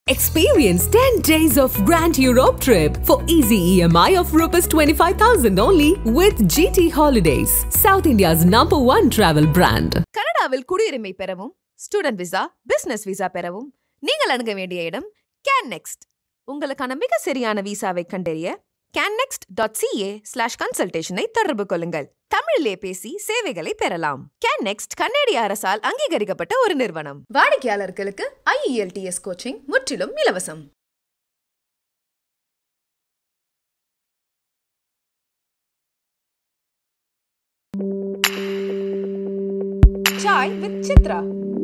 Experience 10 days of Grand Europe trip for easy EMI of Rs 25,000 only with GT Holidays, South India's number one travel brand. கனடாவில் குடியுரிமை பெறவும் student visa business visa பெறவும் நீங்கள் அணுக வேண்டிய இடம் can next உங்களுக்கான மிக சரியான விசாவை கண்டறிய கேன்னெக்ஸ்ட் டாட் சிஏ ஸ்லாஷ் கன்சல்டேஷனை தொடர்பு கொள்ளுங்கள் தமிழிலே பேசி சேவைகளை பெறலாம் கேன் நெக்ஸ்ட் கன்னடிய அரசால் அங்கீகரிக்கப்பட்ட ஒரு நிறுவனம் வாடிக்கையாளர்களுக்கு ஐஇஎல்டிஎஸ் கோச்சிங் முற்றிலும் இலவசம் சாய் வித் சித்ரா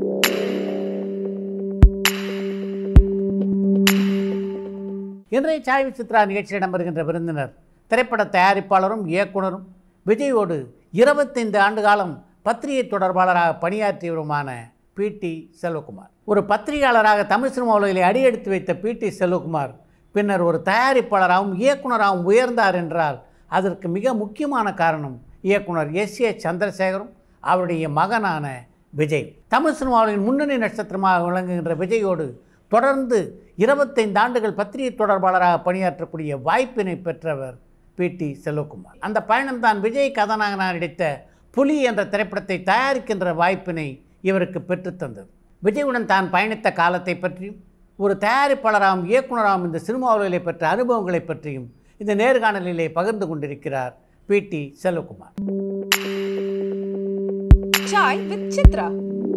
இன்றைய சாய் சித்ரா நிகழ்ச்சியிடம் வருகின்ற விருந்தினர் திரைப்பட தயாரிப்பாளரும் இயக்குனரும் விஜயோடு இருபத்தைந்து ஆண்டு காலம் பத்திரிகை தொடர்பாளராக பணியாற்றியவருமான பிடி செல்வகுமார் ஒரு பத்திரிகையாளராக தமிழ் சினிமா உலகிலே அடியெடுத்து வைத்த பிடி செல்வகுமார் பின்னர் ஒரு தயாரிப்பாளராகவும் இயக்குனராகவும் உயர்ந்தார் என்றால் அதற்கு மிக முக்கியமான காரணம் இயக்குனர் எஸ் ஏ சந்திரசேகரும் அவருடைய மகனான விஜய் தமிழ் சினிமாவின் முன்னணி நட்சத்திரமாக விளங்குகின்ற விஜயோடு தொடர்ந்து இருபத்தைந்து ஆண்டுகள் பத்திரிகை தொடர்பாளராக பணியாற்றக்கூடிய வாய்ப்பினை பெற்றவர் பிடி செல்வகுமார் அந்த பயணம்தான் விஜய் கதாநாயகனாக நடித்த புலி என்ற திரைப்படத்தை தயாரிக்கின்ற வாய்ப்பினை இவருக்கு பெற்றுத்தந்தது விஜயுடன் தான் பயணித்த காலத்தை பற்றியும் ஒரு தயாரிப்பாளராகவும் இயக்குனராகவும் இந்த சினிமா உலகிலே பெற்ற அனுபவங்களை பற்றியும் இந்த நேர்காணலிலே பகிர்ந்து கொண்டிருக்கிறார் பிடி செல்வகுமார் சாய் வித் சித்ரா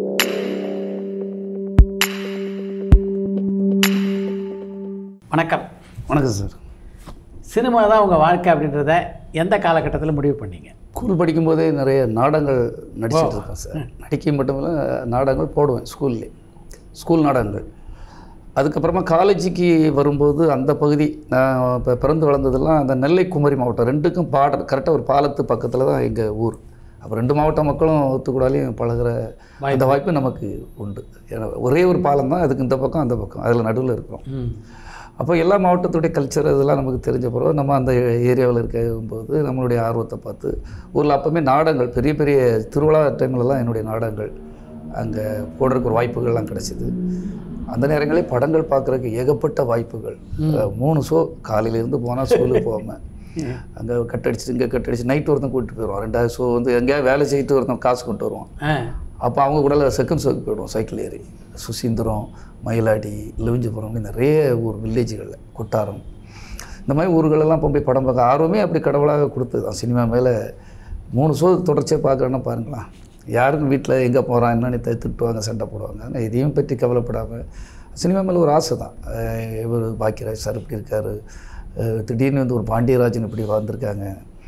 வணக்கம் வணக்கம் சார் சினிமா தான் உங்கள் வாழ்க்கை அப்படின்றத எந்த காலகட்டத்தில் முடிவு பண்ணீங்க ஸ்கூல் படிக்கும்போதே நிறைய நாடகங்கள் நடிச்சிட்டு இருக்கேன் சார் நடிக்க மட்டுமில்ல நாடகங்கள் போடுவேன் ஸ்கூல்லே ஸ்கூல் நாடகங்கள் அதுக்கப்புறமா காலேஜுக்கு வரும்போது அந்த பகுதி நான் இப்போ பிறந்து வளர்ந்ததெல்லாம் அந்த நெல்லை குமரி மாவட்டம் ரெண்டுக்கும் பாட கரெக்டாக ஒரு பாலத்து பக்கத்தில் தான் எங்கள் ஊர் அப்போ ரெண்டு மாவட்ட மக்களும் ஒத்துக்கூடாலையும் பழகுற அந்த வாய்ப்பு நமக்கு உண்டு ஏன்னா ஒரே ஒரு பாலம் தான் அதுக்கு இந்த பக்கம் அந்த பக்கம் அதில் நடுவில் இருக்கிறோம் அப்போ எல்லா மாவட்டத்துடைய கல்ச்சர் இதெல்லாம் நமக்கு தெரிஞ்ச பிறகு நம்ம அந்த ஏரியாவில் இருக்கும்போது நம்மளுடைய ஆர்வத்தை பார்த்து ஊரில் அப்போவுமே நாடகங்கள் பெரிய பெரிய திருவிழா டைம்லலாம் என்னுடைய நாடகங்கள் அங்கே போடுறதுக்கு ஒரு வாய்ப்புகள்லாம் கிடச்சிது அந்த நேரங்களே படங்கள் பார்க்குறதுக்கு ஏகப்பட்ட வாய்ப்புகள் அஹ் மூணு ஷோ காலையிலேருந்து போனால் ஸ்கூலுக்கு போகாமல் அங்கே கட்டடிச்சு இங்கே கட்டடிச்சு நைட் ஒருத்தன் கூட்டிட்டு போயிடுவான் ரெண்டாவது ஷோ வந்து எங்கேயாவது வேலை செய்யிட்டு ஒருத்தன் காசு கொண்டு வருவான் ஆ அப்போ அவங்க கூட செகண்ட் ஷோக்கு போயிடுவோம் சைக்கிள் ஏறி சுசீந்திரம் மயிலாடி லெவிஞ்சபுரம் அப்படி நிறைய ஊர் வில்லேஜுகளில் கொட்டாரம் இந்த மாதிரி ஊர்களெல்லாம் போய் படம் பார்க்க ஆர்வமே அப்படி கடவுளாக கொடுத்தது தான் சினிமா மேலே மூணு ஷோ தொடர்ச்சியாக பார்க்குறேன்னா பாருங்களேன் யாருக்கும் வீட்டில் எங்கே போகிறான் என்னன்னு தி- திட்டுவாங்க சண்டை போடுவாங்க ஆனால் எதையும் பற்றி கவலைப்படாமல் சினிமா மேலே ஒரு ஆசை தான் அஹ் இவர் பாக்கியராஜ் சார் இப்படி இருக்கார் திடீர்னு வந்து ஒரு பாண்டியராஜன் இப்படி வந்திருக்காங்க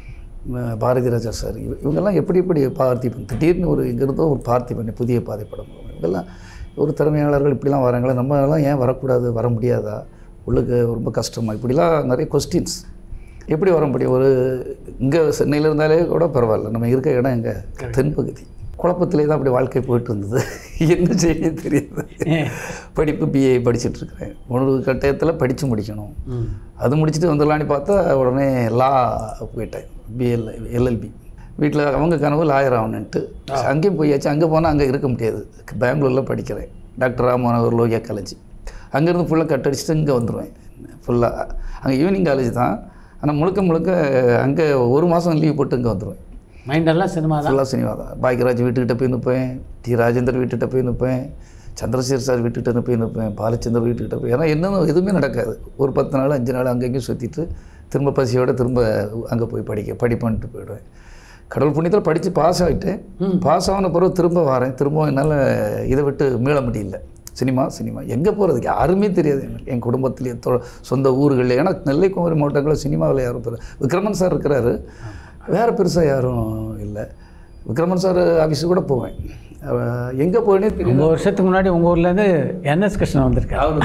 ம- பாரதி ராஜா சார் இவ- இவங்கெல்லாம் எப்படி எப்படி பார்த்திபன் திடீர்னு ஒரு இங்கிருந்தோ ஒரு பார்த்திபன் புதிய பாதை படம் இவங்கெல்லாம் ஒரு திறமையாளர்கள் இப்படிலாம் வராங்களே நம்ம எல்லாம் ஏன் வரக்கூடாது வர முடியாதா உள்ளுக்கு ரொம்ப கஷ்டமா இப்படிலாம் நிறைய கொஸ்டின்ஸ் எப்படி வர முடியும் ஒரு இங்கே சென்னையில் இருந்தாலே கூட பரவாயில்ல நம்ம இருக்க இடம் எங்கே தென்பகுதி குழப்பத்திலே தான் அப்படி வாழ்க்கை போயிட்டு இருந்தது என்ன செய்ய தெரியாது படிப்பு பிஏ படிச்சுட்ருக்கிறேன் ஒரு கட்டத்தில் படித்து முடிக்கணும் அது முடிச்சுட்டு வந்துடலான்னு பார்த்தா உடனே லா போயிட்டேன் பிஎல் எல்எல்பி வீட்டில் அவங்க கனவு லாயர் ஆகணுன்ட்டு அங்கேயும் போயாச்சு அங்கே போனால் அங்கே இருக்க முடியாது பெங்களூரில் படிக்கிறேன் டாக்டர் ராமனவர் லோகியா காலேஜ் அங்கேருந்து ஃபுல்லாக கட் அடிச்சுட்டு இங்கே வந்துடுவேன் ஃபுல்லாக அங்கே ஈவினிங் காலேஜ் தான் ஆனால் முழுக்க முழுக்க அங்கே ஒரு மாதம் லீவ் போட்டு இங்கே வந்துடுவேன் மைண்டெல்லாம் சினிமா தான் ஃபுல்லாக சினிமா தான் பாக்யராஜ் வீட்டுக்கிட்ட போய் நிற்பேன் டி ராஜேந்தர் வீட்டுக்கிட்ட போய் நிற்பேன் சந்திரசேகர் சார் வீட்டுக்கிட்ட போய் நிற்பேன் பாலச்சந்தர் வீட்டுக்கிட்ட போய் ஏன்னா என்ன எதுவுமே நடக்காது ஒரு பத்து நாள் அஞ்சு நாள் அங்கங்கேயும் சுற்றிட்டு திரும்ப பசியோட திரும்ப அங்கே போய் படிக்க படிப்பேன்ட்டு போயிடுவேன் கடவுள் புண்ணியத்தில் படித்து பாஸ் ஆகிட்டேன் பாஸ் ஆன பிறகு திரும்ப வரேன் திரும்ப என்னால் இதை விட்டு மீள முடியல சினிமா சினிமா எங்கே போகிறதுக்கு யாருமே தெரியாது எனக்கு என் குடும்பத்திலேயே தொ சொந்த ஊர்களில் ஏன்னா நெல்லைக்குமரி மாவட்டங்களில் சினிமாவில் யாரும் பெரு விக்ரமன் சார் இருக்கிறாரு வேறு பெருசாக யாரும் இல்லை விக்ரமன் சார் ஆஃபீஸுக்கு கூட போவேன் எங்கே போனே தெரியும் உங்கள் வருஷத்துக்கு முன்னாடி உங்கள் ஊர்லேருந்து என்எஸ் கிருஷ்ணன் வந்திருக்காரு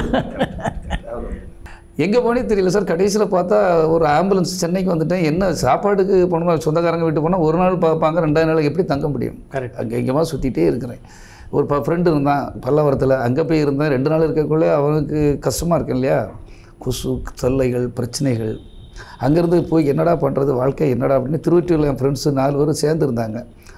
எங்கே போனே தெரியல சார் கடைசியில் பார்த்தா ஒரு ஆம்புலன்ஸ் சென்னைக்கு வந்துட்டேன் என்ன சாப்பாடுக்கு போனோமா சொந்தக்காரங்க வீட்டு போனால் ஒரு நாள் பார்ப்பாங்க ரெண்டாவது நாள் எப்படி தங்க முடியும் Correct. அங்கே எங்கேயுமா சுற்றிட்டே இருக்கிறேன் ஒரு ப ஃப்ரெண்டு இருந்தான் பல்லவரத்தில் அங்கே போய் இருந்தேன் ரெண்டு நாள் இருக்கக்குள்ளே அவனுக்கு கஷ்டமாக இருக்கும் இல்லையா கொசு தொல்லைகள் பிரச்சனைகள் அங்கேருந்து போய் என்னடா பண்ணுறது வாழ்க்கை என்னடா அப்படின்னு திருவொற்றியூரில் என் ஃப்ரெண்ட்ஸு நாலு பேரும் சேர்ந்து இருந்தாங்க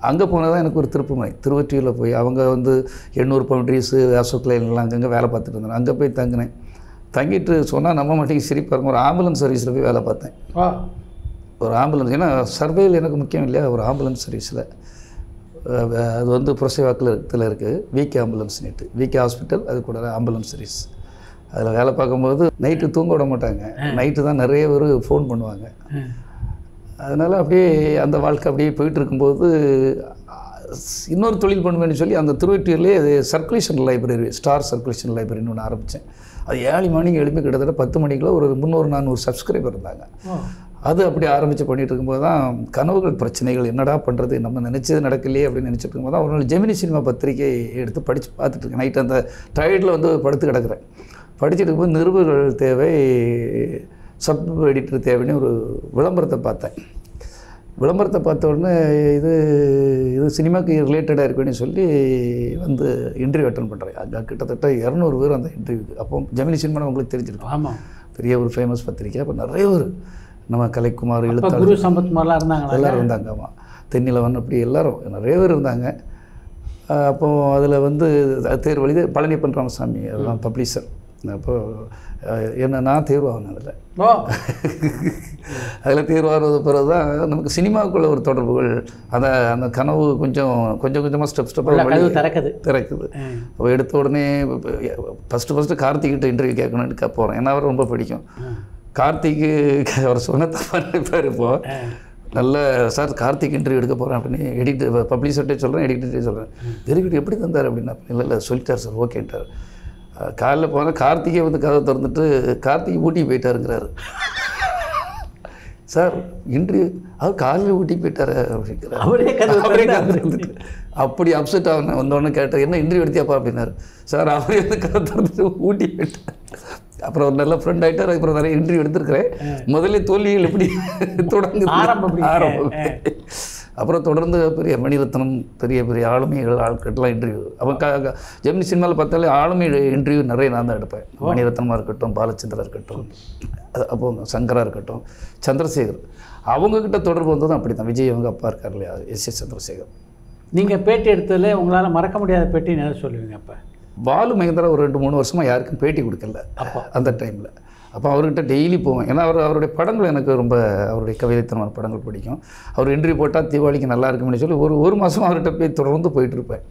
அங்கே போனால் தான் எனக்கு ஒரு திருப்புமுனை திருவொற்றியூரில் போய் அவங்க வந்து எண்ணூறு பவுண்ட்ரிஸு அசோக் லைன்லாம் அங்கங்கே வேலை பார்த்துட்டு இருந்தாங்க அங்கே போய் தங்கினேன் தங்கிட்டு சொன்னால் நம்ம மாட்டேங்க சிரிப்பாக இருக்கும் ஒரு ஆம்புலன்ஸ் சர்வீஸில் போய் வேலை பார்த்தேன் ஓ ஒரு ஆம்புலன்ஸ் ஏன்னா சர்வேயில் எனக்கு முக்கியம் இல்லையா ஒரு ஆம்புலன்ஸ் சர்வீஸில் அது வந்து புரசைவாக்கில் இடத்துல இருக்குது விகே ஆம்புலன்ஸ்னுட்டு விகே ஹாஸ்பிட்டல் அது கூட ஆம்புலன்ஸ் சர்வீஸ் அதில் வேலை பார்க்கும்போது நைட்டு தூங்க விட மாட்டாங்க நைட்டு தான் நிறைய பேர் ஃபோன் பண்ணுவாங்க அதனால் அப்படியே அந்த வாழ்க்கை அப்படியே போயிட்டு இருக்கும்போது அஹ், இன்னொரு தொழில் பண்ணுவேன்னு சொல்லி அந்த திருவொற்றியூர்லேயே அது சர்க்குலேஷன் லைப்ரரி ஸ்டார் சர்க்குலேஷன் லைப்ரரின்னு ஒன்று ஆரம்பித்தேன் அது ஏழு மணிக்கு எழுப்பி கிட்டத்தட்ட பத்து மணிக்குள்ள ஒரு முந்நூறு நானூறு சப்ஸ்கிரைபர் இருந்தாங்க அது அப்படி ஆரம்பித்து பண்ணிட்டு இருக்கும்போது தான் கனவுகள் பிரச்சனைகள் என்னடா பண்ணுறது நம்ம நினச்சது நடக்கலையே அப்படின்னு நினச்சிட்டு இருக்கும்போது தான் ஒரு நாள் ஜெமினி சினிமா பத்திரிகை எடுத்து படித்து பார்த்துட்டு இருக்கேன் நைட் அந்த டயர்டில் வந்து படுத்து கிடக்குறேன் படிச்சுட்டு இருக்கும்போது நிருபர்கள் தேவை சப் எடிட்டர் தேவைன்னு ஒரு விளம்பரத்தை பார்த்தேன் விளம்பரத்தை பார்த்த உடனே இது இது சினிமாக்கு ரிலேட்டடாக இருக்குன்னு சொல்லி வந்து இன்டர்வியூ அட்டன் பண்ணுறேன் அங்கே கிட்டத்தட்ட இரநூறு பேர் அந்த இன்டர்வியூக்கு அப்போ ஜெமினி சினிமா உங்களுக்கு தெரிஞ்சிருக்கும் ஆமாம் பெரிய ஒரு ஃபேமஸ் பத்திரிக்கை அப்போ நிறைய பேர் நம்ம கலைக்குமார் இப்போ எழுத்தாளர் குரு சம்பத் மாதிரிலாம் இருந்தாங்களா எல்லாரும் இருந்தாங்க ஆமாம் தென்னிலவன் அப்படி எல்லாரும் நிறைய பேர் இருந்தாங்க அஹ் அப்போ அதில் வந்து தேர்வு எழுதி பழனிப்பன் ராமசாமி அதெல்லாம் பப்ளிஷர் அப்போ அஹ் என்ன நான் தேர்வாகினேன் அதில் ஓ அதில் தேர்வாகிறது பிறகு தான் நமக்கு சினிமாவுக்குள்ள ஒரு தொடர்புகள் அந்த அந்த கனவு கொஞ்சம் கொஞ்சம் கொஞ்சமாக ஸ்டெப் உள்ள கதவு ஸ்டெப்பாக திறக்குது திறக்குது அப்போ எடுத்த உடனே ஃபஸ்ட்டு ஃபஸ்ட்டு கார்த்திகிட்ட இன்டர்வியூ கேட்கணும்னு கே போகிறேன் ஏன்னா அவரை ரொம்ப பிடிக்கும் கார்த்திக்கு அவர் சொன்ன தப்பாக நினைப்பார் இப்போ நல்ல சார் கார்த்திக் இன்டர்வியூ எடுக்க போகிறேன் அப்படின்னு எடிட்டர் பப்ளிஷர்ட்டே சொல்கிறேன் எடிட்டர்ட்டே சொல்கிறேன் வெரி குட் எப்படி தந்தார் அப்படின்னா இல்லை இல்லை சொல்லிட்டார் சார் ஓகேன்ட்டார் அஹ் காலைல போனால் கார்த்திகே வந்து கதை திறந்துட்டு கார்த்திக் ஊட்டி போயிட்டாருங்கிறாரு சார் இன்டர்வியூ அவர் காலையில் ஊட்டி போயிட்டாரு அப்படிங்கிறார் அவரே கதவு அவரே திறந்தாரு. கதை திறந்துட்டு. அப்படி அப்செட் ஆகினேன் வந்தோடனே கேட்டேன் என்ன இன்டர்வியூ எடுத்தியாப்பா அப்படின்னாரு சார் அவரே வந்து கதை திறந்துட்டு ஊட்டி போயிட்டார் அப்புறம் ஒரு நல்ல ஃப்ரெண்ட் ஆகிட்டார் அப்புறம் நிறைய இன்டர்வியூ எடுத்திருக்கிறேன் முதல்ல தோல்விகள் எப்படி தொடங்குது ஆரம்பம் எப்படி? ஆரம்பம் அப்புறம் தொடர்ந்து பெரிய மணிரத்னம் பெரிய பெரிய ஆளுமைகள் ஆட்கள்லாம் இன்டர்வியூ அவன் க க- ஜெமினி சினிமாவில் பார்த்தாலே ஆளுமை இன்டர்வியூ நிறைய நான் தான் எடுப்பேன் மணிரத்னமாக இருக்கட்டும் பாலச்சந்திரா இருக்கட்டும் அது அப்போ சங்கரா இருக்கட்டும் சந்திரசேகர் அவங்கக்கிட்ட தொடர்பு வந்ததும் அப்படி தான் விஜய் அவங்க அப்பா இருக்கார் இல்லையா எஸ் எஸ் சந்திரசேகர் நீங்கள் பேட்டி எடுத்ததுல உங்களால் மறக்க முடியாத பேட்டின்னு எதை சொல்லுவீங்க அப்போ பாலு மகேந்திரா ஒரு ரெண்டு மூணு வருஷமாக யாருக்கும் பேட்டி கொடுக்கல அப்போ அந்த டைமில் அப்போ அவர்கிட்ட டெய்லி போவேன் ஏன்னா அவர் அவருடைய படங்கள் எனக்கு ரொம்ப அவருடைய கவிதைத்தனமான படங்கள் பிடிக்கும் அவர் இன்டர்வியூ போட்டால் தீபாவளிக்கு நல்லா இருக்கும்னு சொல்லி ஒரு ஒரு மாதம் அவர்கிட்ட போய் தொடர்ந்து போயிட்டு இருப்பேன்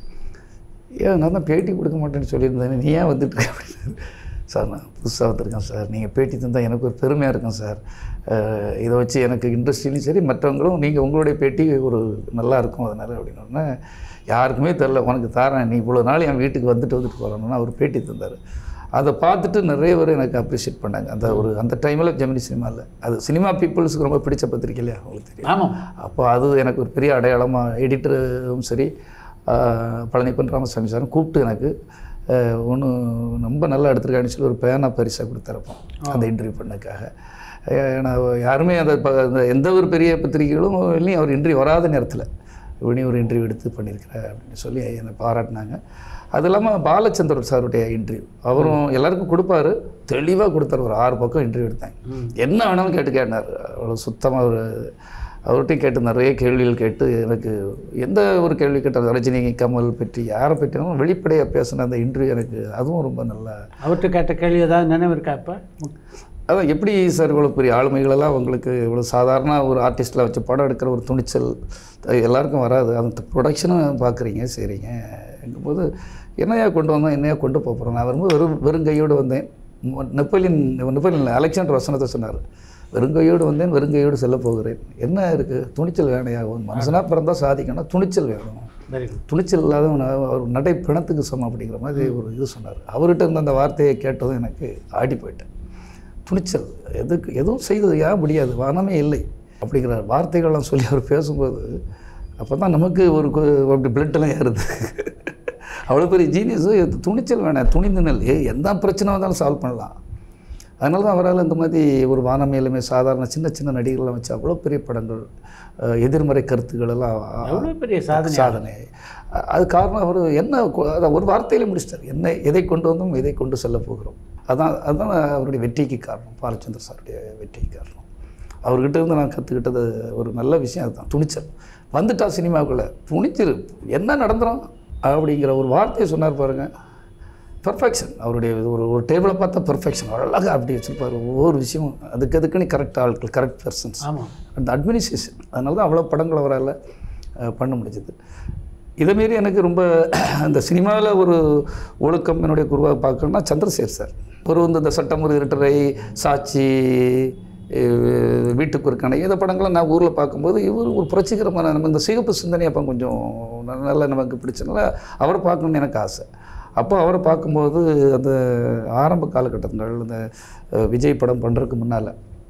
ஏன் நான் தான் பேட்டி கொடுக்க மாட்டேன்னு சொல்லியிருந்தேன் நீ ஏன் வந்துட்டு இருக்க அப்படின்னு சார் நான் புதுசாக வந்திருக்கேன் சார் நீங்கள் பேட்டி தந்தால் எனக்கு ஒரு பெருமையாக இருக்கும் சார் அஹ் இதை வச்சு எனக்கு இண்டஸ்ட்ரியிலையும் சரி மற்றவங்களும் நீங்கள் உங்களுடைய பேட்டி ஒரு நல்லா இருக்கும் அதனால் அப்படின்னோடனே யாருக்குமே தெரில உனக்கு தாரேன் நீ இவ்வளோ நாள் என் வீட்டுக்கு வந்துட்டு வந்துட்டு போகிறோன்னா அவர் பேட்டி தந்தார் அதை பார்த்துட்டு நிறைய பேர் எனக்கு அப்ரிஷியேட் பண்ணாங்க அந்த ஒரு அந்த டைமில் ஜெமினி சினிமாவில் அது சினிமா பீப்புள்ஸுக்கு ரொம்ப பிடிச்ச பத்திரிக்கை இல்லையா உங்களுக்கு தெரியும் ஆமாம் அப்போ அது எனக்கு ஒரு பெரிய அடையாளமாக எடிட்டரும் சரி ஆஹ் பழனிப்பன் ராமசாமி சாரும் கூப்பிட்டு எனக்கு ஒன்று ரொம்ப நல்லா எடுத்திருக்கான்னு சொல்லி ஒரு பேனா பரிசாக கொடுத்துருப்போம் அந்த இன்டர்வியூ பண்ணக்காக ஏன்னா யாருமே அந்த ப- அந்த எந்த ஒரு பெரிய பத்திரிகைகளும் இல்லையும் அவர் இன்டர்வியூ வராத நேரத்தில் இப்படி ஒரு இன்டர்வியூ எடுத்து பண்ணியிருக்கிறேன் அப்படின்னு சொல்லி என்னை பாராட்டினாங்க அது இல்லாமல் பாலச்சந்திரன் சாருடைய இன்டர்வியூ அவரும் எல்லாருக்கும் கொடுப்பாரு தெளிவாக கொடுத்தாரு ஒரு ஆறு பக்கம் இன்டர்வியூ எடுத்தேன் என்ன வேணாலும் கேட்டு கேட்டார் அவ்வளோ சுத்தமாக ஒரு அவர்கிட்டையும் கேட்டு நிறைய கேள்விகள் கேட்டு எனக்கு எந்த ஒரு கேள்வி கேட்டாலும் ரஜினி கமல் பற்றி யாரை பற்றினாலும் வெளிப்படையாக பேசின அந்த இன்டர்வியூ எனக்கு அதுவும் ரொம்ப நல்லா அவர்கிட்ட கேட்ட கேள்வி ஏதாவது நினைவு இருக்கா இப்போ அதான் எப்படி சார் இவ்வளோ பெரிய ஆளுமைகளெல்லாம் உங்களுக்கு இவ்வளோ சாதாரண ஒரு ஆர்டிஸ்ட்டில் வச்சு படம் எடுக்கிற ஒரு துணிச்சல் அது எல்லாருக்கும் வராது அந்த ப்ரொடக்ஷனும் பார்க்குறீங்க சரிங்க போது என்னையா கொண்டு வந்தோம் என்னையா கொண்டு போக போகிறோம் நான் வரும்போது வெறும் வெறுங்கையோடு வந்தேன் மு- நெப்போலியன் நெப்போலியன் இல்லை, அலெக்சாண்டர் வசனத்தை சொன்னார் வெறுங்கையோடு வந்தேன் வெறுங்கையோடு செல்ல போகிறேன் என்ன இருக்குது துணிச்சல் வேணையாகும் மனுஷனாக பிறந்தால் சாதிக்கணும் துணிச்சல் வேணும் வெரி குட் துணிச்சல் இல்லாத அவர் நடை பிணத்துக்கு சமம் அப்படிங்கிற மாதிரி ஒரு இது சொன்னார் அவர்கிட்ட இருந்த அந்த வார்த்தையை கேட்டதும் எனக்கு ஆடி போயிட்டேன் துணிச்சல் எதுக்கு எதுவும் செய்தது ஏன் முடியாது வானமே இல்லை அப்படிங்கிற வார்த்தைகள்லாம் சொல்லி அவர் பேசும்போது அப்போ தான் நமக்கு ஒரு கு- அப்படி பிளட்டெல்லாம் ஏறுது அவ்வளோ பெரிய ஜீனியஸு துணிச்சல் வேணாம் துணிந்துனல் ஏ எந்த பிரச்சனை வந்தாலும் சால்வ் பண்ணலாம் அதனால தான் அவரால் இந்த மாதிரி ஒரு வானமையிலுமே சாதாரண சின்ன சின்ன நடிகர்கள்லாம் வச்சு அவ்வளோ பெரிய படங்கள் அஹ், எதிர்மறை கருத்துக்கள் எல்லாம் எவ்வளோ பெரிய சாதனை சாதனை அ- அது காரணம் அவர் என்ன கொ- அதை ஒரு வார்த்தையில முடிச்சிட்டார் என்ன எதை கொண்டு வந்தோம் எதை கொண்டு செல்ல போகிறோம் அதான் அதுதான் அவருடைய வெற்றிக்கு காரணம் பாலச்சந்திர சாருடைய வெற்றிக்கு காரணம் அவர்கிட்ட இருந்து நான் கற்றுக்கிட்டது ஒரு நல்ல விஷயம் அதுதான் துணிச்சல் வந்துட்டா சினிமாவுக்குள்ளே துணிச்சிரு என்ன நடந்துரும் அப்படிங்கிற ஒரு வார்த்தையை சொன்னார் பாருங்க பெர்ஃபெக்ஷன் அவருடைய இது ஒரு ஒரு டேபிளை பார்த்தா பெர்ஃபெக்ஷன் அழகாக அப்படி வச்சுருப்பார் ஒவ்வொரு விஷயமும் அதுக்கு அதுக்குன்னு கரெக்ட் ஆட்கள் கரெக்ட் பர்சன்ஸ் ஆமாம் அந்த அட்மினிஸ்ட்ரேஷன் அதனால தான் அவ்வளோ படங்கள் அவரால் அஹ், பண்ண முடிஞ்சது இதேமாரி எனக்கு ரொம்ப அந்த சினிமாவில் ஒரு ஒழுக்கம் என்னுடைய குருவாக பார்க்கணும்னா சந்திரசேகர் சார் ஒரு வந்து இந்த சட்டமுறை இருட்டரை சாட்சி அஹ், வீட்டுக்கு ஒரு கணை இந்த படங்களை நான் ஊரில் பார்க்கும்போது இவர் ஒரு புரட்சிகரமான நம்ம இந்த சிகப்பு சிந்தனை அப்போ கொஞ்சம் ந- நல்லா நமக்கு பிடிச்சனால அவரை பார்க்கணுன்னு எனக்கு ஆசை அப்போ அவரை பார்க்கும்போது அந்த ஆரம்ப காலகட்டங்கள் அந்த அஹ், விஜய் படம் பண்ணுறதுக்கு முன்னால்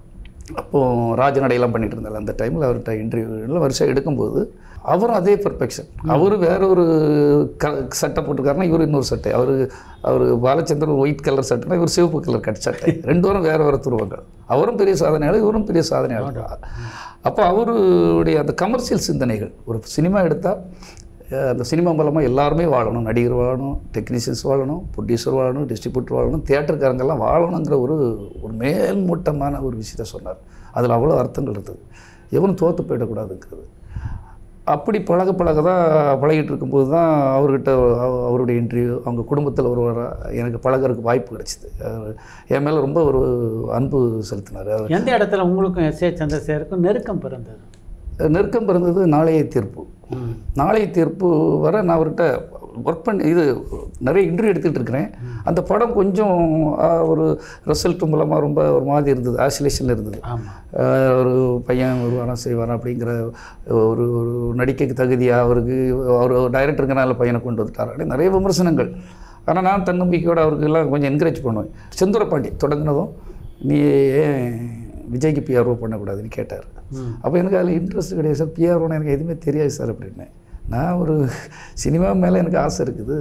அப்போது ராஜநடையெல்லாம் பண்ணிட்டு இருந்தால அந்த டைமில் அவர்கிட்ட இன்டர்வியூலாம் வருஷம் எடுக்கும்போது அவரும் அதே பர்ஃபெக்ஷன் அவர் வேற ஒரு க சட்டை போட்டிருக்காருன்னா இவர் இன்னொரு சட்டை அவர் அவர் பாலச்சந்திரன் ஒயிட் கலர் சட்டைனா இவர் சிவப்பு கலர் கட் சட்டை ரெண்டு பேரும் வேறு வேறு துருவங்கள் அவரும் பெரிய சாதனையாளர் இவரும் பெரிய சாதனையாளர் அப்போ அவருடைய அந்த கமர்ஷியல் சிந்தனைகள் ஒரு சினிமா எடுத்தால் அந்த சினிமா மூலமாக எல்லாருமே வாழணும் நடிகர் வாழணும் டெக்னீஷியன்ஸ் வாழணும் ப்ரொடியூசர் வாழணும் டிஸ்ட்ரிபியூட்டர் வாழணும் தியேட்டருக்காரங்கெல்லாம் வாழணுங்கிற ஒரு ஒரு மேல்மூட்டமான ஒரு விஷயத்த சொன்னார் அதில் அவ்வளோ அர்த்தங்கள் இருந்தது எவனும் தோற்று போயிடக்கூடாதுங்கிறது அப்படி பழக பழக தான் பழகிட்டு இருக்கும்போது தான் அவர்கிட்ட அவ- அவருடைய இன்டர்வியூ அவங்க குடும்பத்தில் ஒருவர் எனக்கு பழகுறதுக்கு வாய்ப்பு கிடைச்சிது அவர் என் மேலே ரொம்ப ஒரு அன்பு செலுத்தினார் அவர் எந்த இடத்துல உங்களுக்கும் எஸ் ஏ சந்திரசேகருக்கும் நெருக்கம் பிறந்தது நெருக்கம் பிறந்தது நாளைய தீர்ப்பு நாளைய தீர்ப்பு வர நான் அவர்கிட்ட ஒர்க் பண்ணி இது நிறைய இன்டர்வியூ எடுத்துகிட்டு இருக்கிறேன் அந்த படம் கொஞ்சம் ஆ, ஒரு ரிசல்ட் மூலமாக ரொம்ப ஒரு மாதிரி இருந்தது ஆசிலேஷனில் இருந்தது ஆமாம் ஆஹ் ஒரு பையன் வருவானா செய்வானா அப்படிங்கிற ஒரு ஒரு நடிக்கைக்கு தகுதியாக அவருக்கு அவர் டைரக்டருங்கனால பையனை கொண்டு வந்துட்டார் அப்படின்னு நிறைய விமர்சனங்கள் ஆனால் நான் தன்னம்பிக்கையோட அவருக்கு எல்லாம் கொஞ்சம் என்கரேஜ் பண்ணுவேன் செந்தூர பாண்டி தொடங்கினதும் நீ ஏன் விஜய்க்கு பிஆர்ஓ பண்ணக்கூடாதுன்னு கேட்டார் அப்போ எனக்கு அதில் இன்ட்ரெஸ்ட் கிடையாது சார் பிஆர்ஓன்னு எனக்கு எதுவுமே தெரியாது சார் அப்படின்னு நான் ஒரு சினிமா மேலே எனக்கு ஆசை இருக்குது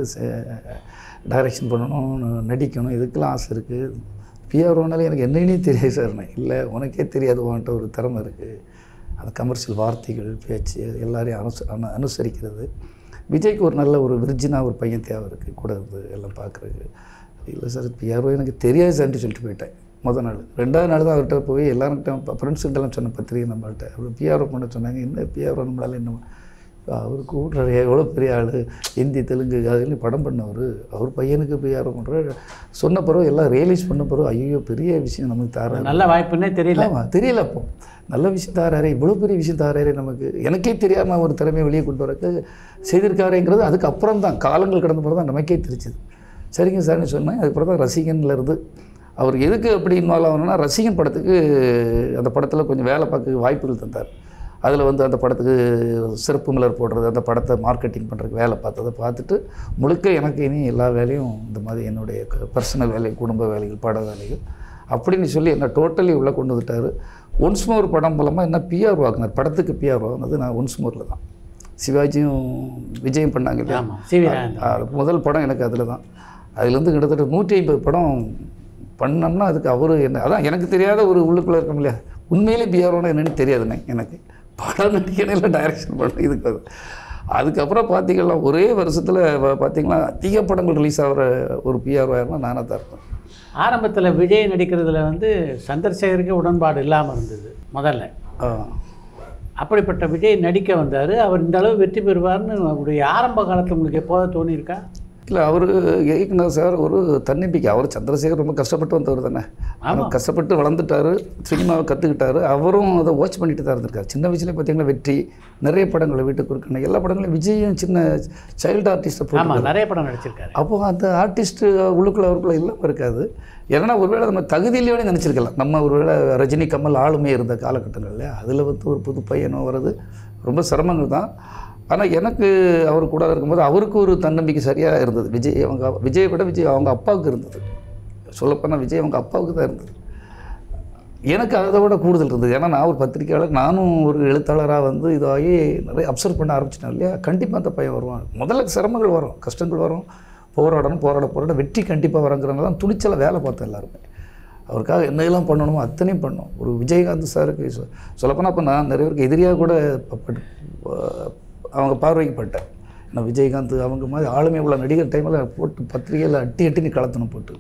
டைரக்ஷன் பண்ணணும் ந- நடிக்கணும் இதுக்கெல்லாம் ஆசை இருக்குது பிஆர்ஓனாலே எனக்கு என்னன்னே தெரியாது சார் நான் இல்லை உனக்கே தெரியாது உன்கிட்ட ஒரு திறமை இருக்குது அந்த கமர்ஷியல் வார்த்தைகள் பேச்சு எல்லாரையும் அனுச அனு அனுசரிக்கிறது விஜய்க்கு ஒரு நல்ல ஒரு விர்ஜினாக ஒரு பையன் தேவை இருக்குது கூட இருந்து எல்லாம் பார்க்குறதுக்கு இல்லை சார் பிஆர்ஓ எனக்கு தெரியாது சார்ன்ட்டு சொல்லிட்டு போயிட்டேன் முதல் நாள் ரெண்டாவது நாள் தான் அவர்கிட்ட போய் எல்லாருக்கிட்ட ஃப்ரெண்ட்ஸ்கிட்டலாம் சொன்ன பத்திரிகை நம்மள்ட்ட அப்புறம் பிஆர்ஓ பண்ண சொன்னாங்க என்ன பிஆர்ஓ நம்மளால என்ன அவர் கூடுறாரு எவ்வளோ பெரிய ஆள் ஹிந்தி தெலுங்கு அதில் படம் பண்ணவர் அவர் பையனுக்கு பிஆர்ஓ பண்ணுறாரு சொன்ன பிறகு எல்லாம் ரியலைஸ் பண்ண பிறகு ஐயோ பெரிய விஷயம் நமக்கு தாராரு நல்ல வாய்ப்புன்னே தெரியல ஆமாம் தெரியல அப்போ நல்ல விஷயம் தாராரு இவ்வளோ பெரிய விஷயம் தாராரு நமக்கு எனக்கே தெரியாமல் ஒரு திறமையை வெளியே கொண்டு வரக்கு செய்திருக்காருங்கிறது அதுக்கு அப்புறம் தான் காலங்கள் கடந்த பிறகு தான் நமக்கே தெரிஞ்சுது சரிங்க சார்னு சொன்னேன் அதுக்கப்புறம் தான் ரசிகன்ல இருந்து அவர் எதுக்கு அப்படி இன்வால்வ் ஆகணும்னா ரசிகன் படத்துக்கு அந்த படத்தில் கொஞ்சம் வேலை பார்க்க வாய்ப்புகள் தந்தார் அதில் வந்து அந்த படத்துக்கு சிறப்பு மலர் போடுறது அந்த படத்தை மார்க்கெட்டிங் பண்ணுறதுக்கு வேலை பார்த்ததை பார்த்துட்டு முழுக்க எனக்கு இனி எல்லா வேலையும் இந்த மாதிரி என்னுடைய பர்சனல் வேலை குடும்ப வேலைகள் பட வேலைகள் அப்படின்னு சொல்லி என்னை டோட்டலி உள்ளே கொண்டு வந்துட்டார் ஒன்ஸ் மோர் படம் மூலமாக என்ன பிஆர் வாங்கினார் படத்துக்கு பிஆர் வாங்கினது நான் ஒன்ஸ் மோரில் தான் சிவாஜியும் விஜயம் பண்ணாங்க இல்லையா ஆமாம் சிவி ராஜேந்திரன் ஆ, முதல் படம் எனக்கு அதில் தான் அதுலேருந்து கிட்டத்தட்ட நூற்றி ஐம்பது படம் பண்ணோம்னா அதுக்கு அவர் என்ன அதான் எனக்கு தெரியாத ஒரு உள்ளுக்குள்ளே இருக்கும் இல்லையா உண்மையிலே பிஆர்ஓனா என்னன்னு தெரியாதுண்ணே எனக்கு படம் நடிக்கணும் இல்லை டைரக்ஷன் பண்ணணும் இதுக்கு அது அதுக்கப்புறம் பார்த்தீங்கன்னா ஒரே வருஷத்தில் பார்த்தீங்கன்னா அதிக படங்கள் ரிலீஸ் ஆகிற ஒரு பிஆர்ஓ யாருன்னா நானாக தான் இருப்பேன் ஆரம்பத்தில் விஜய் நடிக்கிறதுல வந்து சந்திரசேகருக்கு உடன்பாடு இல்லாமல் இருந்தது முதல்ல ஆ. அப்படிப்பட்ட விஜய் நடிக்க வந்தார் அவர் இந்த அளவு வெற்றி பெறுவார்னு அவருடைய ஆரம்ப காலத்தில் உங்களுக்கு எப்போது தோணியிருக்கா இல்லை அவர் இயக்குனர் சார் ஒரு தன்னம்பிக்கை அவர் சந்திரசேகர் ரொம்ப கஷ்டப்பட்டு வந்தவர் தானே அவர் கஷ்டப்பட்டு வளர்ந்துட்டாரு சினிமாவை கற்றுக்கிட்டாரு அவரும் அதை வாட்ச் பண்ணிட்டு தான் இருந்திருக்காரு சின்ன வயசுல பார்த்தீங்கன்னா வெற்றி நிறைய படங்கள் வீட்டுக்கு இருக்கணும் எல்லா படங்களும் விஜயும் சின்ன சைல்டு ஆர்டிஸ்ட்டை போட்டு ஆமாம் நிறைய படம் நடிச்சிருக்காரு அப்போ அந்த ஆர்டிஸ்ட்டு உள்ளுக்குள்ள அவருக்குள்ள இல்லாமல் இருக்காது ஏன்னா ஒருவேளை நம்ம தகுதியிலேயே நினச்சிருக்கலாம் நம்ம ஒருவேளை ரஜினி கமல் ஆளுமே இருந்த காலகட்டங்கள்ல அதில் வந்து ஒரு புது பையனோ வர்றது ரொம்ப சிரமங்கள் தான் ஆனால் எனக்கு அவர் கூட இருக்கும்போது அவருக்கு ஒரு தன்னம்பிக்கை சரியாக இருந்தது விஜய் அவங்க விஜயை விட விஜய் அவங்க அப்பாவுக்கு இருந்தது சொல்லப்போனால் விஜய் அவங்க அப்பாவுக்கு தான் இருந்தது எனக்கு அதை விட கூடுதல் இருந்தது ஏன்னா நான் ஒரு பத்திரிக்கையாளர் நானும் ஒரு எழுத்தாளராக வந்து இதாகி நிறைய அப்சர்வ் பண்ண ஆரம்பிச்சிட்டேன் இல்லையா கண்டிப்பாக அந்த பையன் வருவான் முதல்ல சிரமங்கள் வரும் கஷ்டங்கள் வரும் போராடணும் போராட போராட வெற்றி கண்டிப்பாக வரங்கிறனால தான் துணிச்சல வேலை பார்த்தோம் எல்லாருமே அவருக்காக என்னெல்லாம் பண்ணணுமோ அத்தனையும் பண்ணோம் ஒரு விஜயகாந்த் சாருக்கு சொ- சொல்லப்போனால் அப்போ நான் நிறைய பேருக்கு எதிரியாக கூட ப- பட்டு- ப- அவங்க பார்வைக்கு பட்டேன் ஏன்னா விஜயகாந்த் அவங்க மாதிரி ஆளுமை உள்ள நடிகர் டைமில் போட்டு பத்திரிகையில் அட்டி அட்டி நீ கலத்தணும் போட்டு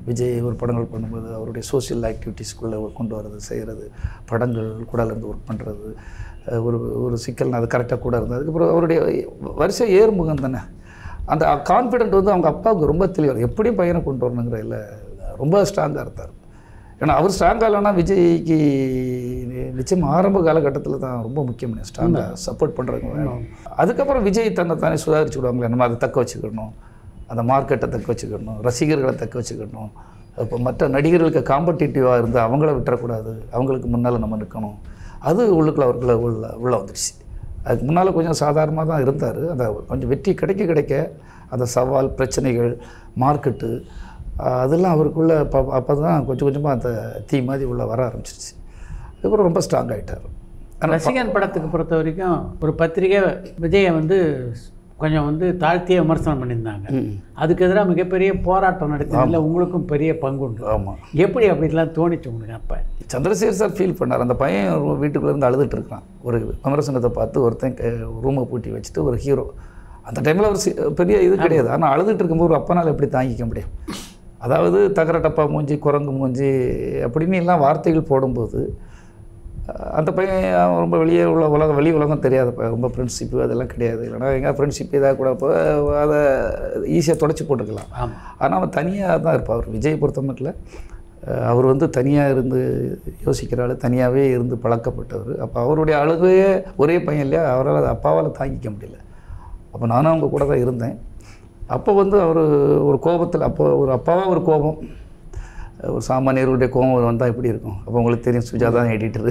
விஜய் ஒரு படங்கள் பண்ணும்போது அவருடைய சோஷியல் ஆக்டிவிட்டீஸ்குள்ளே கொண்டு வர்றது செய்கிறது படங்கள் கூட இருந்து ஒர்க் பண்ணுறது ஒரு ஒரு சிக்கல் அது கரெக்டாக கூட இருந்தது அதுக்கப்புறம் அவருடைய வரிசை ஏறுமுகம் தானே அந்த கான்ஃபிடென்ட் வந்து அவங்க அப்பாவுக்கு ரொம்ப தெளிவாக எப்படியும் பையனை கொண்டு வரணுங்கிறதுல ரொம்ப ஸ்ட்ராங்காக இருந்தார் ஏன்னா அவர் ஸ்ட்ராங்காக இல்லைன்னா விஜய்க்கு நிச்சயம் ஆரம்ப காலகட்டத்தில் தான் ரொம்ப முக்கியம் ஸ்ட்ராங்காக சப்போர்ட் பண்ணுறவங்க வேணும் அதுக்கப்புறம் விஜய் தன்னை தானே சுதாரிச்சு விடுவாங்களே நம்ம அதை தக்க வச்சுக்கணும் அந்த மார்க்கெட்டை தக்க வச்சுக்கணும் ரசிகர்களை தக்க வச்சுக்கணும் இப்போ மற்ற நடிகர்களுக்கு காம்படிட்டிவாக இருந்து அவங்கள விட்டுறக்கூடாது அவங்களுக்கு முன்னால் நம்ம நிற்கணும் அது உள்ளுக்குள்ள அவருக்குள்ள உள்ள உள்ளே வந்துடுச்சு அதுக்கு முன்னால் கொஞ்சம் சாதாரணமாக தான் இருந்தார் அந்த கொஞ்சம் வெற்றி கிடைக்க கிடைக்க அந்த சவால் பிரச்சனைகள் மார்க்கெட்டு ஆஹ் அதெல்லாம் அவருக்குள்ளே அப்போ அப்போ தான் கொஞ்சம் கொஞ்சமாக அந்த தீ மாதிரி உள்ளே வர ஆரம்பிச்சிருச்சு அதுக்கப்புறம் ரொம்ப ஸ்ட்ராங் ஆகிட்டார் ரசிகன் படத்துக்கு பொறுத்த வரைக்கும் ஒரு பத்திரிகை விஜயை வந்து கொஞ்சம் வந்து தாழ்த்திய விமர்சனம் பண்ணியிருந்தாங்க அதுக்கு எதிராக மிகப்பெரிய போராட்டம் நடத்தினதில் உங்களுக்கும் பெரிய பங்கு உண்டு ஆமாம் எப்படி அப்படிலாம் தோணிச்சு உங்களுக்கு அப்போ சந்திரசேகர் சார் ஃபீல் பண்ணார் அந்த பையன் ஒரு வீட்டுக்குள்ளே இருந்து அழுதுட்டு இருக்கான் ஒரு விமர்சனத்தை பார்த்து ஒருத்தன் ரூமை பூட்டி வச்சுட்டு ஒரு ஹீரோ அந்த டைமில் ஒரு சி- பெரிய இது கிடையாது ஆனால் அழுதுட்டு இருக்கும்போது ஒரு அப்பனால் எப்படி தாங்கிக்க முடியும் அதாவது தகர டப்பா மூஞ்சி குரங்கு மூஞ்சி அப்படின்னு எல்லாம் வார்த்தைகள் போடும்போது அஹ், அந்த பையன் அவன் ரொம்ப வெளியே உள்ள உலகம் வெளி உலகம் தெரியாத பையன். ரொம்ப ஃப்ரெண்ட்ஷிப்பு அதெல்லாம் கிடையாது இல்லைனா எங்கே ஃப்ரெண்ட்ஷிப் இதாக கூட இப்போ அதை ஈஸியாக தொடச்சி போட்டுக்கலாம் ஆமாம் ஆனால் அவன் தனியாக தான் இருப்பான் அவர் விஜய் பொறுத்த மட்டும் அவர் வந்து தனியாக இருந்து யோசிக்கிற ஆள் தனியாகவே இருந்து பழக்கப்பட்டவர் அப்போ அவருடைய அழுகையே ஒரே பையன் இல்லையா அவரால் அதை அப்பாவால் தாங்கிக்க முடியல அப்போ நானும் அவங்க கூட தான் இருந்தேன் அப்போ வந்து அவர் ஒரு கோபத்தில் அப்போ ஒரு அப்பாவாக ஒரு கோபம் ஒரு சாமானியருடைய கோபம் வந்தால் எப்படி இருக்கும் அப்போ உங்களுக்கு தெரியும் சுஜாதா எடிட்டரு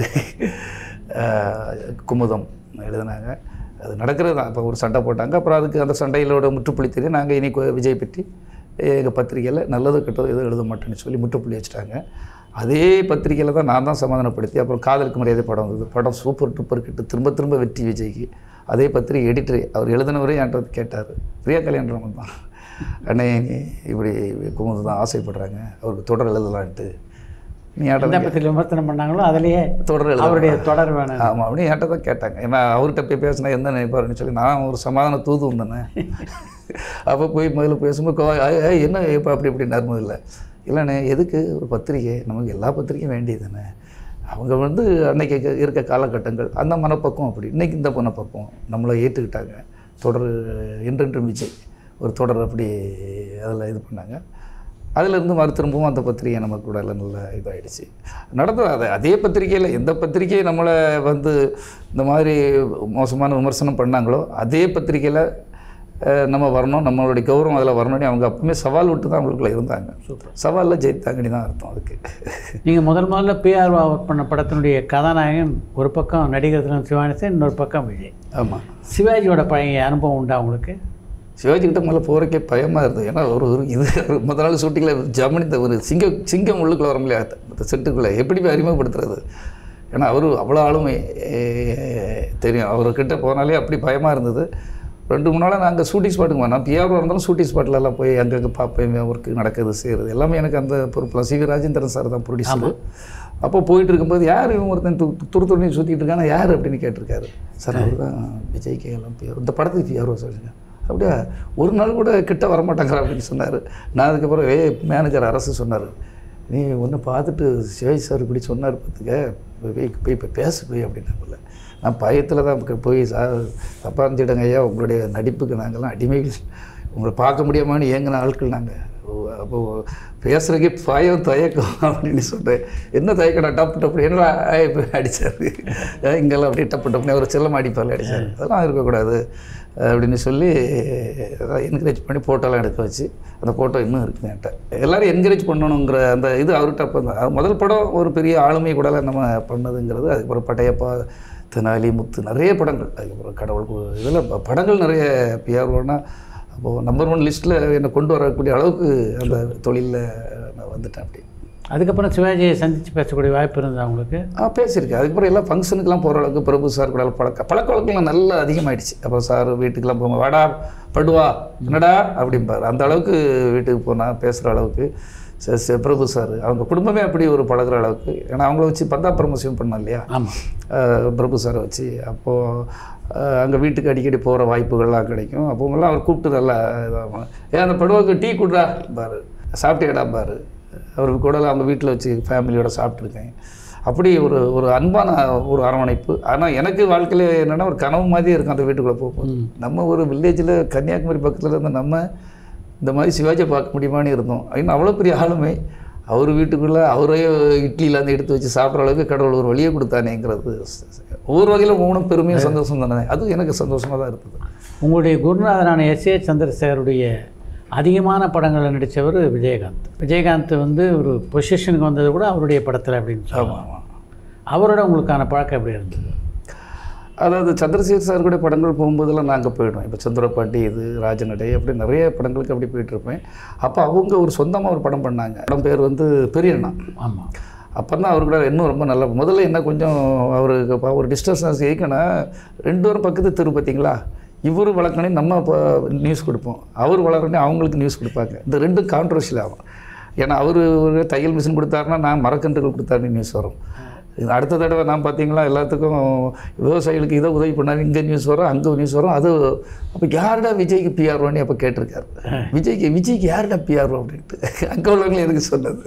குமுதம் எழுதினாங்க அது நடக்கிறது தான் இப்போ ஒரு சண்டை போட்டாங்க அப்புறம் அதுக்கு அந்த சண்டையிலோட முற்றுப்புள்ளி தெரியும் நாங்கள் இனி கொ- விஜய் பற்றி எங்கள் பத்திரிக்கையில் நல்லது கெட்டதோ எதுவும் எழுத மாட்டேன்னு சொல்லி முற்றுப்புள்ளி வச்சுட்டாங்க அதே பத்திரிக்கையில் தான் நான் தான் சமாதானப்படுத்தி அப்புறம் காதலுக்கு மரியாதை படம் வந்தது படம் சூப்பர் டூப்பர் கிட்டு திரும்ப திரும்ப வெற்றி விஜய்க்கு அதே பத்திரிகை எடிட்டர் அவர் எழுதினவரே என்கிட்ட வந்து கேட்டார் பிரியா கல்யாணம் தான் அண்ணே நீ இப்படி குமுது தான் ஆசைப்படுறாங்க அவருக்கு தொடர் எழுதலான்ட்டு நீ எந்த என்கிட்ட பத்திரிகை விமர்சனம் பண்ணாங்களோ அதிலேயே தொடர் எழுத அவருடைய தொடர் வேணும் ஆமாம் அப்படின்னு என்கிட்ட தான் கேட்டாங்க ஏன்னா அவர்கிட்ட போய் பேசினா என்ன நினைப்பாருன்னு சொல்லி நான் ஒரு சமாதான தூது வந்தேனே அப்போ போய் முதல்ல பேசும்போது கோ- ஐ- ஐ, என்ன இப்போ அப்படி இப்படி நர்மது இல்லை இல்லைண்ணே எதுக்கு ஒரு பத்திரிகை நமக்கு எல்லா பத்திரிக்கையும் வேண்டியது தானே அவங்க வந்து அன்னைக்கு இருக்க- இருக்க காலகட்டங்கள் அந்த மனப்பக்குவம் அப்படி இன்னைக்கு இந்த மனப்பக்குவம் நம்மளை ஏற்றுக்கிட்டாங்க தொடர் என்றென்றும் விஜய் ஒரு தொடர் அப்படி அதில் இது பண்ணாங்க அதிலிருந்து மறு திரும்பவும் அந்த பத்திரிகை நமக்கு கூட எல்லாம் நல்லா இதாகிடுச்சு நடந்தது அது அதே பத்திரிகையில் எந்த பத்திரிகை நம்மளை வந்து இந்த மாதிரி மோசமான விமர்சனம் பண்ணாங்களோ அதே பத்திரிகையில் நம்ம வரணும் நம்மளுடைய கௌரவம் அதில் வரணும்னு அவங்க அப்பவுமே சவால் விட்டு தான் அவங்களுக்குள்ள இருந்தாங்க சவாலில் ஜெயித்தாங்கன்னு தான் அர்த்தம் அதுக்கு நீங்கள் முதல் முதல்ல பிஆர் ஒர்க் பண்ண படத்தினுடைய கதாநாயகன் ஒரு பக்கம் நடிகர் தினம் சிவானேசன் இன்னொரு பக்கம் விஜய் ஆமாம் சிவாஜியோட பழைய அனுபவம் உண்டா உங்களுக்கு சிவாஜி கிட்ட முதல்ல போகிறக்கே பயமாக இருந்தது ஏன்னா ஒரு ஒரு இது ஒரு முதல் நாள் ஷூட்டிங்கில் ஜமனி இந்த ஒரு சிங்கம் சிங்கம் உள்ளுக்குள்ள வர முடியாது அந்த செட்டுக்குள்ளே எப்படி போய் அறிமுகப்படுத்துறது ஏன்னா அவர் அவ்வளோ ஆளுமை ஏ, தெரியும் அவர்கிட்ட போனாலே அப்படி பயமாக இருந்தது ரெண்டு மூணு நாளாக நாங்கள் ஷூட்டிங் ஸ்பாட்டுக்கு போனோம் பிஆர்ஓ இருந்தாலும் ஷூட்டிங் ஸ்பாட்டில் எல்லாம் போய் அங்கங்கே பார்ப்பேன் ஒர்க்கு நடக்குது செய்கிறது எல்லாமே எனக்கு அந்த பொறுப்பில் சி வி ராஜேந்திரன் சார் தான் ப்ரொடியூசர் அப்போ போயிட்டு இருக்கும்போது யார் இவன் ஒருத்தன் து துரு துணி சுற்றிட்டு இருக்கானா யார் அப்படின்னு கேட்டிருக்காரு சார் அவர் தான் விஜய் கே எல்லாம் பிஆர் இந்த படத்துக்கு பிஆர்ஓ சொல்லுங்க அப்படியா ஒரு நாள் கூட கிட்ட வரமாட்டாங்க அப்படின்னு சொன்னார் நான் அதுக்கப்புறம் ஏ மேனேஜர் அரசு சொன்னார் நீ ஒன்று பார்த்துட்டு சிவாஜி சார் இப்படி சொன்னார் பார்த்துக்க போய் போய் இப்போ பேசு போய் அப்படின்னாப்புல நான் பயத்தில் தான் போய் போய் சார் தப்பாக இருந்துச்சிடுங்க ஐயா உங்களுடைய நடிப்புக்கு நாங்கள்லாம் அடிமைகள் உங்களை பார்க்க முடியாமான்னு ஏங்கின ஆட்கள் நாங்கள் அப்போ பேசுகிறக்கே பயம் தயக்கம் அப்படின்னு சொல்கிறேன் என்ன தயக்கடா டப்பு டப்பு என்னடா இப்போ அடித்தார் இங்கெல்லாம் அப்படியே டப்பு டப்புன்னு ஒரு செல்லம் அடிப்பால் அடித்தார் அதெல்லாம் இருக்கக்கூடாது அப்படின்னு சொல்லி என்கரேஜ் பண்ணி ஃபோட்டோலாம் எடுக்க வச்சு அந்த ஃபோட்டோ இன்னும் இருக்குது என்கிட்ட எல்லோரும் என்கரேஜ் பண்ணணுங்கிற அந்த இது அவர்கிட்ட அப்போ தான் அது முதல் படம் ஒரு பெரிய ஆளுமை கூட நம்ம பண்ணதுங்கிறது அதுக்கப்புறம் படையப்பா தெனாலி முத்து நிறைய படங்கள் அதுக்கப்புறம் கடவுளுக்கு இதில் படங்கள் நிறைய பிஆர்ஓனா அப்போது நம்பர் ஒன் லிஸ்ட்டில் என்னை கொண்டு வரக்கூடிய அளவுக்கு அந்த தொழிலில் நான் வந்துட்டேன் அப்படி அதுக்கப்புறம் சிவாஜியை சந்தித்து பேசக்கூடிய வாய்ப்பு இருந்ததா உங்களுக்கு ஆ பேசியிருக்கேன் அதுக்கப்புறம் எல்லா ஃபங்க்ஷனுக்குலாம் போகிற அளவுக்கு பிரபு சார் கூட பழக்க பழக்க வழக்கம்லாம் நல்லா அதிகமாகிடுச்சு அப்போ சார் வீட்டுக்கெல்லாம் போங்க வாடா படுவா என்னடா அப்படிம்பார் அந்த அளவுக்கு வீட்டுக்கு போனால் பேசுகிற அளவுக்கு ச- ச- பிரபு சார் அவங்க குடும்பமே அப்படி ஒரு பழகுற அளவுக்கு ஏன்னா அவங்கள வச்சு பந்தா ப்ரமோஷன் பண்ணோம் இல்லையா ஆமாம் அஹ் பிரபு சாரை வச்சு அப்போது அங்கே வீட்டுக்கு அடிக்கடி போகிற வாய்ப்புகள்லாம் கிடைக்கும் அப்போங்கெல்லாம் அவர் கூப்பிட்டு நல்லா இதாகும் ஏன் அந்த படுவாக்கு டீ குடுறா பாரு சாப்பிட்டேடா பாரு அவர் கூட அவங்க வீட்டில் வச்சு ஃபேமிலியோட சாப்பிட்ருக்கேன் அப்படி ஒரு ஒரு அன்பான ஒரு அரவணைப்பு ஆனால் எனக்கு வாழ்க்கையில் என்னென்னா ஒரு கனவு மாதிரியே இருக்கும் அந்த வீட்டுக்குள்ளே போகும்போது நம்ம ஒரு வில்லேஜில் கன்னியாகுமரி பக்கத்தில் இருந்த நம்ம இந்த மாதிரி சிவாஜியை பார்க்க முடியுமான்னு இருந்தோம் இன்னும் அவ்வளோ பெரிய ஆளுமை அவர் வீட்டுக்குள்ளே அவரே இட்லியிலேருந்து எடுத்து வச்சு சாப்பிட்ற அளவுக்கு கடவுள் ஒரு வழியை கொடுத்தானேங்கிறது ஒவ்வொரு வகையில் ஒவ்வொன்றும் பெருமையும் சந்தோஷம் தானே அது எனக்கு சந்தோஷமாக தான் இருந்தது உங்களுடைய குருநாதரான எஸ் ஏ சந்திரசேகருடைய அதிகமான படங்களில் நடித்தவர் விஜயகாந்த் விஜயகாந்த் வந்து ஒரு பொசிஷனுக்கு வந்தது கூட அவருடைய படத்தில் அப்படின்னு ஆமாம் சொல்லலாம் ஆமாம் அவரோட உங்களுக்கான பழக்கம் எப்படி இருந்தது அதாவது சந்திரசேகர் சார் கூட படங்கள் போகும்போதெல்லாம் நான் அங்கே போயிடுவேன் இப்போ சந்திரபாண்டி இது ராஜநடை அப்படி நிறைய படங்களுக்கு அப்படி போயிட்டுருப்பேன் அப்போ அவங்க ஒரு சொந்தமாக ஒரு படம் பண்ணாங்க படம் பேர் வந்து பெரியண்ணா ஆமாம் அப்போ தான் அவர் கூட இன்னும் ரொம்ப நல்ல முதல்ல என்ன கொஞ்சம் அவருக்கு இப்போ ஒரு டிஸ்டன்ஸ் ஏற்கனா ரெண்டு பேரும் பக்கத்து தெரு பார்த்தீங்களா இவர் வளர்க்கணே நம்ம இப்போ நியூஸ் கொடுப்போம் அவர் வளர்க்கணே அவங்களுக்கு நியூஸ் கொடுப்பாங்க இந்த ரெண்டும் கான்ட்ரவர்ஷியல் ஆகும் ஏன்னா அவர் ஒரு தையல் மிஷின் கொடுத்தாருன்னா நான் மரக்கன்றுகள் கொடுத்தாருன்னு நியூஸ் வரும் இது அடுத்த தடவை நான் பார்த்தீங்களா எல்லாத்துக்கும் விவசாயிகளுக்கு இதை உதவி பண்ணாரு இங்கே நியூஸ் வரும் அங்கே நியூஸ் வரும் அது அப்போ யாருடா விஜய்க்கு பிஆர்ஓன்னு அப்போ கேட்டிருக்காரு விஜய்க்கு விஜய்க்கு யாருடா பிஆர்ஓ அப்படின்ட்டு அங்கே உள்ளவங்களும் எதுக்கு சொன்னது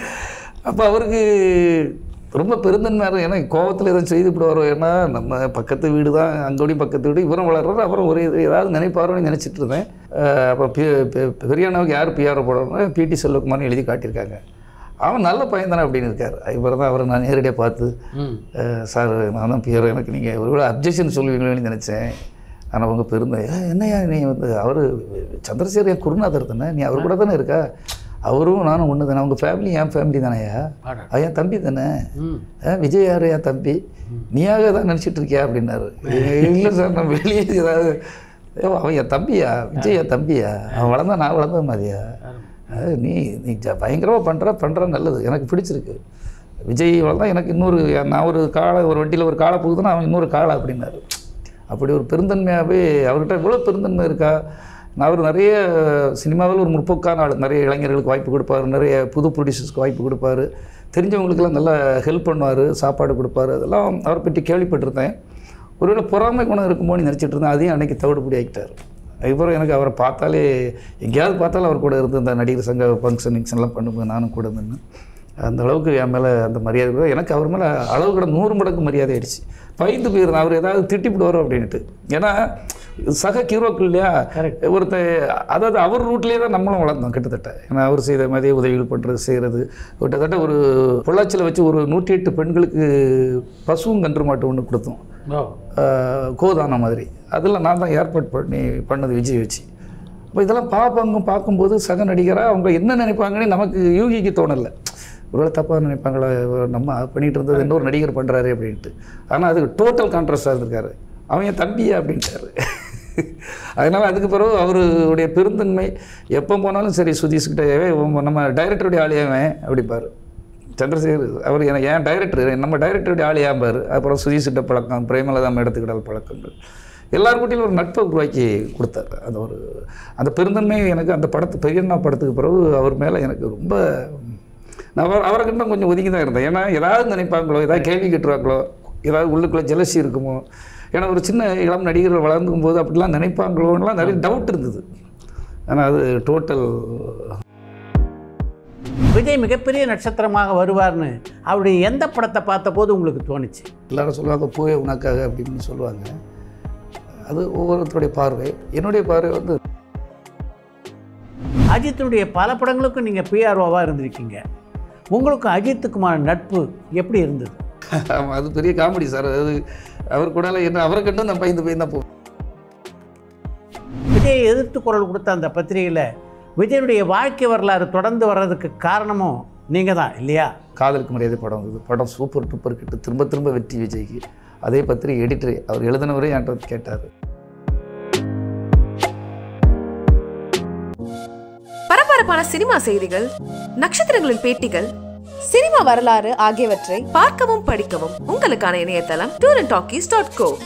அப்போ அவருக்கு ரொம்ப பெருந்தன்மையாக இருக்கும் ஏன்னா கோவத்தில் எதுவும் செய்து விடுவாரோ ஏன்னா நம்ம பக்கத்து வீடு தான் அங்கோடையும் பக்கத்து வீடு இவரும் வளர்றாரு அப்புறம் ஒரு இது ஏதாவது நினைப்பாரோன்னு நினச்சிட்டு இருந்தேன் அஹ் அப்போ பெ பெ- பெரியண்ணாவுக்கு யார் பிஆர்ஓ போடணும்னா பிடி செல்வகுமார்னு எழுதி காட்டியிருக்காங்க அவன் நல்ல பையன் தானே அப்படின்னு இருக்கார் இவர் தான் அவரை நான் நேரடியாக பார்த்து ம் அஹ் சார் நான் தான் பிஆர்ஓ எனக்கு நீங்கள் ஒருவேளை அப்ஜெக்ஷன் சொல்லுவீங்களேன்னு நினச்சேன் ஆனால் உங்கள் பெருந்தை "ஏய், என்னய்யா நீ வந்து அவர் சந்திரசேகர் என் குருநாதர் தானே நீ அவர் கூட தானே இருக்கா அவரும் நானும் ஒன்று தானே அவங்க ஃபேமிலி என் ஃபேமிலி தானேயா ஆடா. அவன் என் தம்பி தானே ம் ஆ, விஜய் யார் என் தம்பி நீயாக தான் நினச்சிட்டு இருக்கியா அப்படின்னாரு இல்லை சார் நான் வெளியே ஏதாவது "ஏய், அவன் என் தம்பியா விஜய் என் தம்பியா அவன் வளர்ந்தா நான் வளர்ந்த மாதிரியா அது நீ நீ ஜ- பயங்கரமா பண்ணுற பண்ணுற நல்லது எனக்கு பிடிச்சிருக்கு விஜய் வளர்ந்தா எனக்கு இன்னொரு நான் ஒரு காலை ஒரு வண்டியில் ஒரு காலை போகுதுன்னா அவன் இன்னொரு காலை அப்படின்னாரு அப்படி ஒரு பெருந்தன்மையாகவே அவர்கிட்ட இவ்வளோ பெருந்தன்மை இருக்கா நான் அவர் நிறைய சினிமாவில் ஒரு முற்போக்கான ஆள் நிறைய இளைஞர்களுக்கு வாய்ப்பு கொடுப்பாரு நிறைய புது ப்ரொடியூசர்ஸ்க்கு வாய்ப்பு கொடுப்பாரு தெரிஞ்சவங்களுக்கெல்லாம் நல்லா ஹெல்ப் பண்ணுவார் சாப்பாடு கொடுப்பாரு அதெல்லாம் அவரை பற்றி கேள்விப்பட்டிருந்தேன் ஒருவேளை பொறாமை குணம் இருக்குமோன்னு நினச்சிட்டு இருந்தேன் அதையும் அன்னைக்கு தவிடுபடி ஆக்கிட்டார் அதுக்கப்புறம் எனக்கு அவரை பார்த்தாலே எங்கேயாவது பார்த்தாலும் அவர் கூட இருந்து இந்த நடிகர் சங்க ஃபங்க்ஷன் எல்லாம் பண்ணும்போது நானும் கூட இருந்தேன்னு அந்த அளவுக்கு என் மேலே அந்த மரியாதை இருக்கு. எனக்கு அவர் மேலே அளவு கூட நூறு மடங்கு மரியாதை ஆயிடுச்சு பயந்து போயிருந்தேன் அவர் ஏதாவது திட்டிவிடுவாரோ அப்படின்ட்டு ஏன்னா சக ஹீரோக்கள் இல்லையா ஒருத்த அதாவது அவர் ரூட்லேயே தான் நம்மளும் வளர்ந்தோம் கிட்டத்தட்ட ஏன்னா அவர் செய்த மாதிரி உதவிகள் பண்ணுறது செய்கிறது கிட்டத்தட்ட ஒரு பொள்ளாச்சியில் வச்சு ஒரு நூற்றி எட்டு பெண்களுக்கு பசுவும் கன்று மாட்டு ஒன்று கொடுத்தோம் ஓ ஆஹ் கோதானம் மாதிரி அதில் நான் தான் ஏற்பாடு பண்ணி பண்ணது விஜய் வச்சு அப்போ இதெல்லாம் பார்ப்பாங்க பார்க்கும்போது சக நடிகராக அவங்க என்ன நினைப்பாங்கன்னு நமக்கு யூகிக்க தோணலை ஒருவேளை தப்பாக நினைப்பாங்களா இவர் நம்ம பண்ணிகிட்டு இருந்தது இன்னொரு நடிகர் பண்ணுறாரு அப்படின்ட்டு ஆனால் அதுக்கு டோட்டல் கான்ட்ராஸ்டாக இருந்திருக்காரு அவன் என் தம்பியா அப்படின்ட்டாரு அதனால் அதுக்கு பிறகு அவருடைய பெருந்தன்மை எப்போ போனாலும் சரி சுதீஷ்கிட்ட "ஏய், உன் நம்ம டைரக்டருடைய ஆளியாவன் அப்படிப்பாரு சந்திரசேகர் அவர் எனக்கு ஏன் டைரக்டர் நம்ம டைரக்டருடைய ஆள் ஏம்பார் அப்புறம் சுதீஷிட்ட பழக்கம் பிரேமலதா மேடத்துக்கிடால் பழக்கங்கள் எல்லாருக்கூட்டிலும் ஒரு நட்பை உருவாக்கி கொடுத்தார் அந்த ஒரு அந்த பெருந்தன்மை எனக்கு அந்த படத்து பெரியண்ணா படத்துக்கு பிறகு அவர் மேலே எனக்கு ரொம்ப நான் அவர் அவர்கிட்ட கொஞ்சம் ஒதுங்கி தான் இருந்தேன் ஏன்னா ஏதாவது நினைப்பாங்களோ ஏதாவது கேள்வி கேட்டுருவாங்களோ ஏதாவது உள்ளுக்குள்ளே ஜெலசி இருக்குமோ ஏன்னா ஒரு சின்ன இளம் நடிகர்கள் வளர்ந்துக்கும் போது அப்படிலாம் நினைப்பாங்களோன்னுலாம் நிறைய டவுட் இருந்தது ஆனால் அது டோட்டல் விஜய் மிகப்பெரிய நட்சத்திரமாக வருவார்னு அவருடைய எந்த படத்தை பார்த்தபோது உங்களுக்கு தோணுச்சு எல்லாரும் சொல்லுவாங்க போயே உனக்காக அப்படின்னு சொல்லுவாங்க அது ஒவ்வொருத்தருடைய பார்வை என்னுடைய பார்வை வந்து அஜித்தினுடைய பல படங்களுக்கும் நீங்கள் பிஆர்ஓவாக இருந்திருக்கீங்க உங்களுக்கும் அஜித்துக்குமான நட்பு எப்படி இருந்தது ஆமா, அது பெரிய காமெடி சார் அது அவர் கூட என்ன அவரை கண்டு நான் பயந்து போய் தான் போவேன் விஜயை எதிர்த்து குரல் கொடுத்த அந்த பத்திரிகையில் விஜயனுடைய வாழ்க்கை வரலாறு தொடர்ந்து வர்றதுக்கு காரணமும் நீங்கள் தான் இல்லையா காதலுக்கு மரியாதை படம் வந்தது படம் சூப்பர் டூப்பர் கிட்ட திரும்ப திரும்ப வெற்றி விஜய்க்கு அதே பத்திரிகை எடிட்டர் அவர் எழுதினவரே என்கிட்ட வந்து கேட்டார் பரபரப்பான சினிமா செய்திகள் நட்சத்திரங்களின் பேட்டிகள் சினிமா வரலாறு ஆகியவற்றை பார்க்கவும் படிக்கவும் உங்களுக்கான இணையதளம் tour and talkies dot go